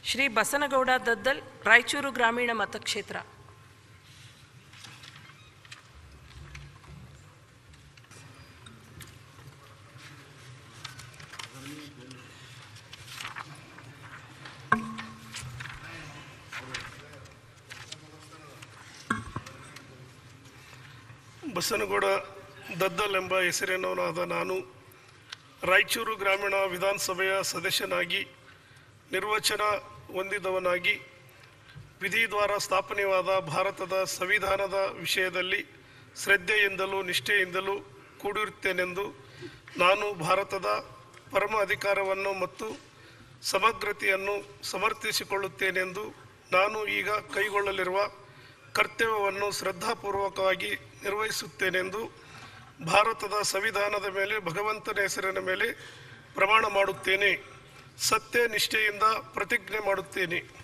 ಶ್ರೀ ಬಸನಗೌಡ ದದ್ದಲ್ ರಾಯಚೂರು ಗ್ರಾಮೀಣ ಮತಕ್ಷೇತ್ರ ಬಸನಗೌಡ ದದ್ದಲ್ ಎಂಬ ಹೆಸರಿನವನಾದ ನಾನು ರಾಯಚೂರು ಗ್ರಾಮೀಣ ವಿಧಾನಸಭೆಯ ಸದಸ್ಯನಾಗಿ ನಿರ್ವಚನ ಹೊಂದಿದವನಾಗಿ ವಿಧಿದ್ವಾರ ಸ್ಥಾಪನೆಯಾದ ಭಾರತದ ಸಂವಿಧಾನದ ವಿಷಯದಲ್ಲಿ ಶ್ರದ್ಧೆಯಿಂದಲೂ ನಿಷ್ಠೆಯಿಂದಲೂ ಕೂಡಿರುತ್ತೇನೆಂದು ನಾನು ಭಾರತದ ಪರಮ ಅಧಿಕಾರವನ್ನು ಮತ್ತು ಸಮಗ್ರತೆಯನ್ನು ಸಮರ್ಥಿಸಿಕೊಳ್ಳುತ್ತೇನೆಂದು ನಾನು ಈಗ ಕೈಗೊಳ್ಳಲಿರುವ ಕರ್ತವ್ಯವನ್ನು ಶ್ರದ್ಧಾಪೂರ್ವಕವಾಗಿ ನಿರ್ವಹಿಸುತ್ತೇನೆಂದು ಭಾರತದ ಸಂವಿಧಾನದ ಮೇಲೆ ಭಗವಂತನ ಹೆಸರಿನ ಮೇಲೆ ಪ್ರಮಾಣ ಮಾಡುತ್ತೇನೆ ಸತ್ಯ ನಿಷ್ಠೆಯಿಂದ ಪ್ರತಿಜ್ಞೆ ಮಾಡುತ್ತೇನೆ